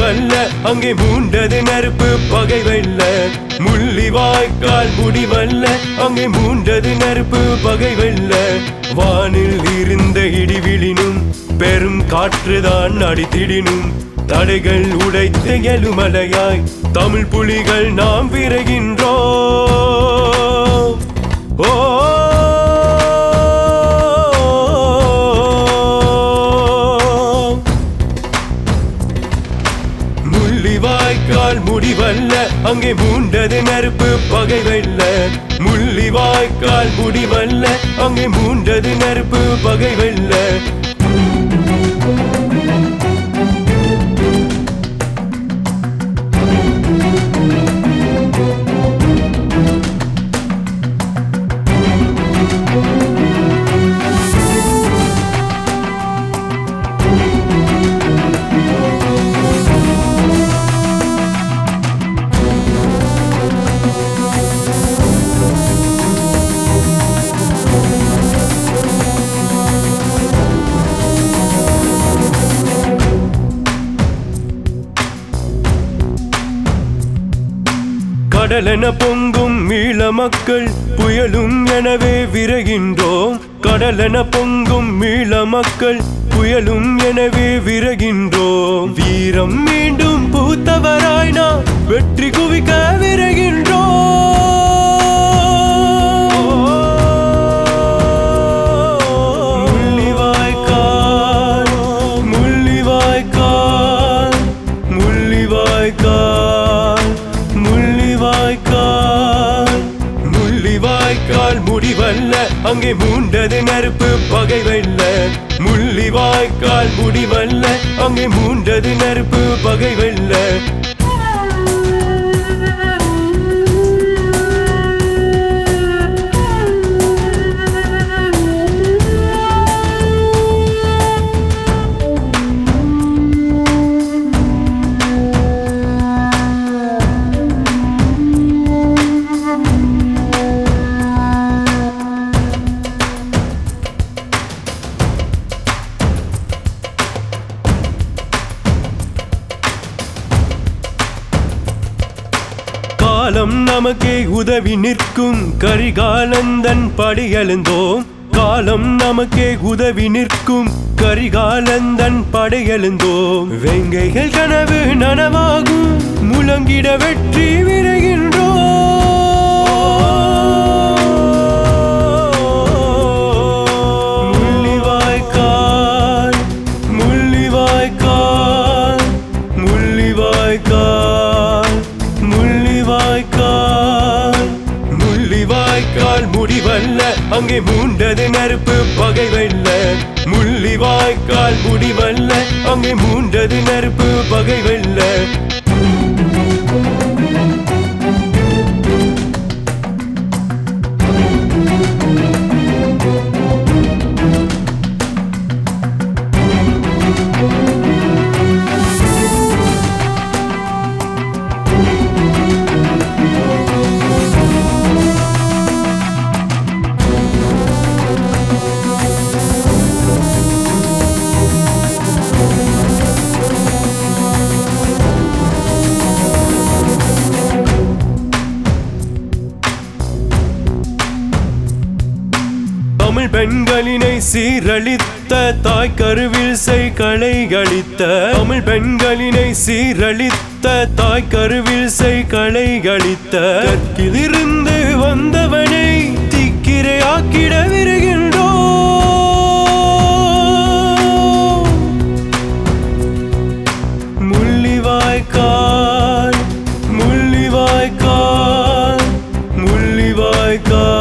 முடிவல்ல அங்கே மூண்டது நெருப்பு பகை வெல்ல முள்ளிவாய்க்கால் முடிவல்ல அங்கே மூண்டது நெருப்பு பகை வெல்ல வானில் இருந்த இடிவிழினும் பெரும் காற்றுதான் அடித்திடினும் தடைகள் உடைத்து எழுமலையாய் தமிழ் புலிகள் நாம் விரைகின்றோம் ஓ முள்ளிவாய்க்கால் முடிவல்ல அங்கே மூண்டது நெருப்பு பகை வெல்ல முள்ளிவாய்க்கால் முடிவல்ல அங்கே மூண்டது நெருப்பு பகை வெல்ல கடலென பொங்கும் மீள மக்கள் புயலும் எனவே விரைகின்றோம் கடலென பொங்கும் மீள மக்கள் புயலும் எனவே விரைகின்றோம் வீரம் மீண்டும் பூத்தவராய் நாம் வெற்றி குவிக்க விரைகின்றோம் முள்ளிவாய்க்கால் முள்ளிவாய்க்கால் முள்ளிவாய்க்கால் முள்ளிவாய்க்கால் முள்ளிவாய்க்கால் முடிவல்ல அங்கே மூண்டது நெருப்பு பகை வெல்ல முள்ளிவாய்க்கால் முடிவல்ல அங்கே மூண்டது நெருப்பு பகை வெல்ல காலம் நமக்கே உதவி நிற்கும் கரிகாலந்தன் படையெழுந்தோம் காலம் நமக்கே உதவி நிற்கும் கரிகாலந்தன் படையெழுந்தோம் வெங்கைகள் கனவு நனவாகும் முழங்கிட வெற்றி விரைகின்றோம் முள்ளிவாய்க்கால் முள்ளிவாய்க்கால் முள்ளிவாய்க்கால் முள்ளிவாய்க்கால் முள்ளிவாய்க்கால் முடிவல்ல அங்கே மூண்டது நெருப்பு பகை வெல்ல முள்ளிவாய்க்கால் முடிவல்ல அங்கே மூண்டது நெருப்பு பகை வெல்ல தமிழ் பெண்களினை சீரழித்த தாய் கருவில் செய் களைகளித்த தமிழ் பெண்களினை சீரழித்த தாய் கருவில் செய் களைகளித்த கற்கிலிருந்து வந்தவனை திக்கிரையாக்கிட விருகின்றோ முள்ளிவாய்க்கால் முள்ளிவாய்க்கால் முள்ளிவாய்க்கால்